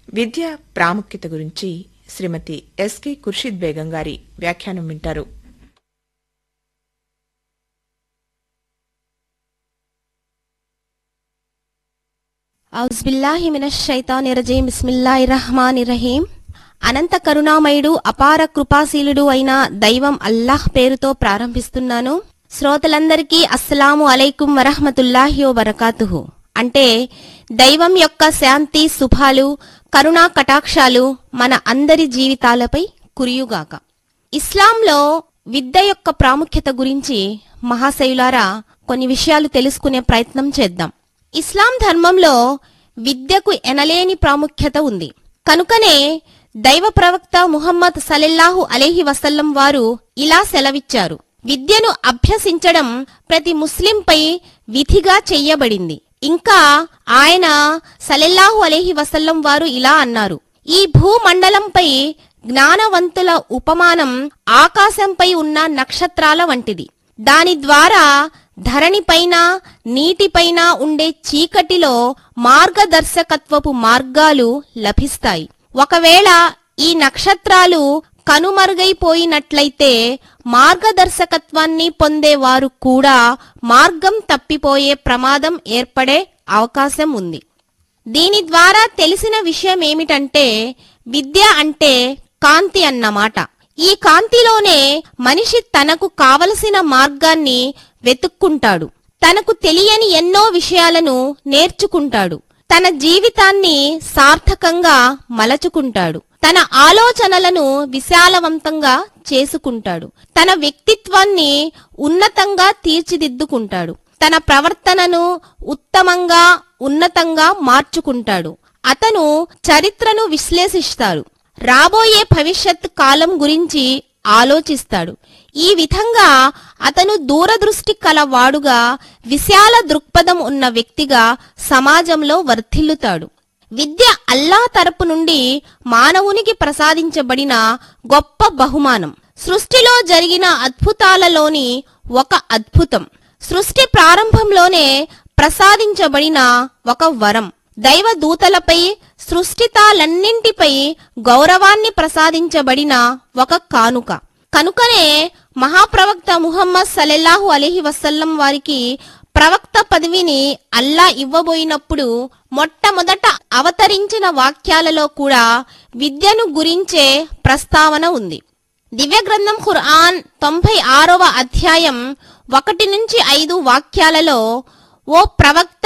విద్య ప్రాముఖ్యత గురించి శ్రీమతి ఎస్కే ఖుర్షిద్ బేగం గారి వ్యాఖ్యానం వింటారు ఔజ్బిల్లాహిమినషైతానిరజీం బిస్మిల్లాహిర్రహమానిర్రహీం అనంత కరుణామయుడు అపార కృపాశీలుడు అయిన దైవం అల్లాహ్ పేరుతో ప్రారంభిస్తున్నాను శ్రోతలందరికీ అస్సలాము అలైకుం వరహమతుల్లాహి వబరకాతుహు అంటే దైవం యొక్క శాంతి శుభాలు కరుణా కటాక్షాలు మన అందరి జీవితాలపై కురియుగాక ఇస్లాంలో విద్య యొక్క ప్రాముఖ్యత గురించి మహాశయులారా కొన్ని విషయాలు తెలుసుకునే ప్రయత్నం చేద్దాం ఇస్లాం ధర్మంలో విద్యకు ఎనలేని ప్రాముఖ్యత ఉంది కనుకనే దైవ ప్రవక్త ముహమ్మద్ సలెల్లాహు అలీహి వసల్లం వారు ఇలా సెలవిచ్చారు విద్యను అభ్యసించడం ప్రతి ముస్లింపై విధిగా చెయ్యబడింది ఇంకా ఆయన సలెల్లాహు అలీహి వసల్లం వారు ఇలా అన్నారు ఈ భూమండలంపై జ్ఞానవంతుల ఉపమానం ఆకాశంపై ఉన్న నక్షత్రాల వంటిది దాని ద్వారా ధరణిపైన నీటిపైన ఉండే చీకటిలో మార్గదర్శకత్వపు మార్గాలు లభిస్తాయి ఒకవేళ ఈ నక్షత్రాలు కనుమరుగైపోయినట్లయితే మార్గదర్శకత్వాన్ని పొందేవారు కూడా మార్గం తప్పిపోయే ప్రమాదం ఏర్పడే అవకాశం ఉంది దీని ద్వారా తెలిసిన విషయం ఏమిటంటే విద్య అంటే కాంతి అన్నమాట ఈ కాంతిలోనే మనిషి తనకు కావలసిన మార్గాన్ని వెతుక్కుంటాడు తనకు తెలియని ఎన్నో విషయాలను నేర్చుకుంటాడు తన జీవితాన్ని సార్థకంగా మలచుకుంటాడు తన ఆలోచనలను విశాలవంతంగా చేసుకుంటాడు తన వ్యక్తిత్వాన్ని ఉన్నతంగా తీర్చిదిద్దుకుంటాడు తన ప్రవర్తనను ఉత్తమంగా ఉన్నతంగా మార్చుకుంటాడు అతను చరిత్రను విశ్లేషిస్తాడు రాబోయే భవిష్యత్ కాలం గురించి ఆలోచిస్తాడు ఈ విధంగా అతను దూరదృష్టి కలవాడుగా విశాల దృక్పథం ఉన్న వ్యక్తిగా సమాజంలో వర్ధిల్లుతాడు విద్య అల్లా తరపు నుండి మానవునికి ప్రసాదించబడిన గొప్ప బహుమానం సృష్టిలో జరిగిన అద్భుతాలలోని ఒక అద్భుతం సృష్టి ప్రారంభంలోనే ప్రసాదించబడిన ఒక వరం దైవ దూతలపై సృష్టితాలన్నింటిపై గౌరవాన్ని ప్రసాదించబడిన ఒక కానుక కనుకనే మహాప్రవక్త ముహమ్మద్ సలెల్లాహు అలీహి వసల్లం వారికి ప్రవక్త పదవిని అల్లా ఇవ్వబోయినప్పుడు మొట్టమొదట అవతరించిన వాక్యాలలో కూడా విద్యను గురించే ప్రస్తావన ఉంది దివ్య గ్రంథం ఖుర్ఆన్ తొంభై ఆరవ అధ్యాయం ఒకటి నుంచి ఐదు వాక్యాలలో ఓ ప్రవక్త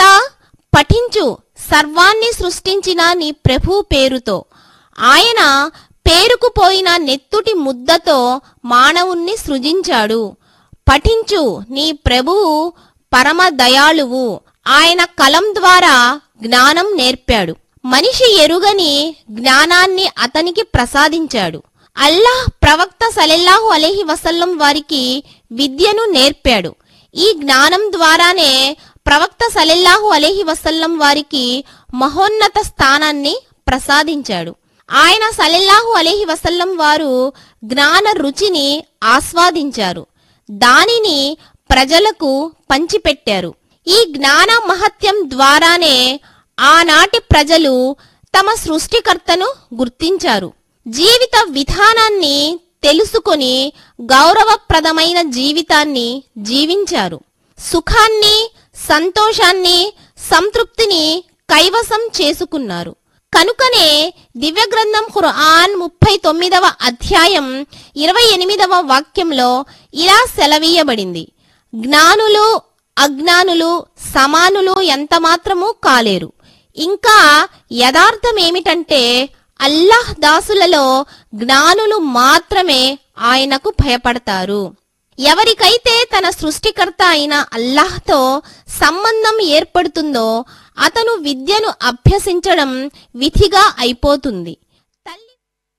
పఠించు సర్వాన్ని సృష్టించిన నీ ప్రభు పేరుతో ఆయన పేరుకుపోయిన నెత్తుటి ముద్దతో మానవుణ్ణి సృజించాడు పఠించు నీ ప్రభువు పరమ దయాళువు ఆయన కలం ద్వారా జ్ఞానం నేర్పాడు మనిషి ఎరుగని జ్ఞానాన్ని అతనికి ప్రసాదించాడు అల్లాహ్ ప్రవక్త సలెల్లాహు అలైహి వసల్లం వారికి విద్యను నేర్పాడు ఈ జ్ఞానం ద్వారానే ప్రవక్త సలెల్లాహు అలైహి వసల్లం వారికి మహోన్నత స్థానాన్ని ప్రసాదించాడు ఆయన సలెల్లాహు అలైహి వసల్లం వారు జ్ఞాన రుచిని ఆస్వాదించారు దానిని ప్రజలకు పంచిపెట్టారు ఈ జ్ఞాన మహత్యం ద్వారానే ఆనాటి ప్రజలు తమ సృష్టికర్తను గుర్తించారు జీవిత విధానాన్ని తెలుసుకొని గౌరవప్రదమైన జీవితాన్ని జీవించారు సుఖాన్ని సంతోషాన్ని సంతృప్తిని కైవసం చేసుకున్నారు కనుకనే దివ్య గ్రంథం ఖుర్ఆన్ ముప్పై తొమ్మిదవ అధ్యాయం ఇరవై ఎనిమిదవ వాక్యంలో ఇలా సెలవీయబడింది జ్ఞానులు అజ్ఞానులు సమానులు ఎంతమాత్రమూ కాలేరు ఇంకా యథార్థమేమిటంటే అల్లాహ్ దాసులలో జ్ఞానులు మాత్రమే ఆయనకు భయపడతారు ఎవరికైతే తన సృష్టికర్త అయిన అల్లాహ్తో సంబంధం ఏర్పడుతుందో అతను విద్యను అభ్యసించడం విధిగా అయిపోతుంది తల్లి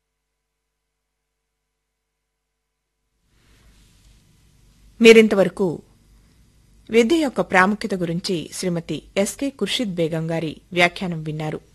మీరింతవరకు విద్య యొక్క ప్రాముఖ్యత గురించి శ్రీమతి ఎస్కే ఖుర్షిద్ బేగం గారి వ్యాఖ్యానం విన్నారు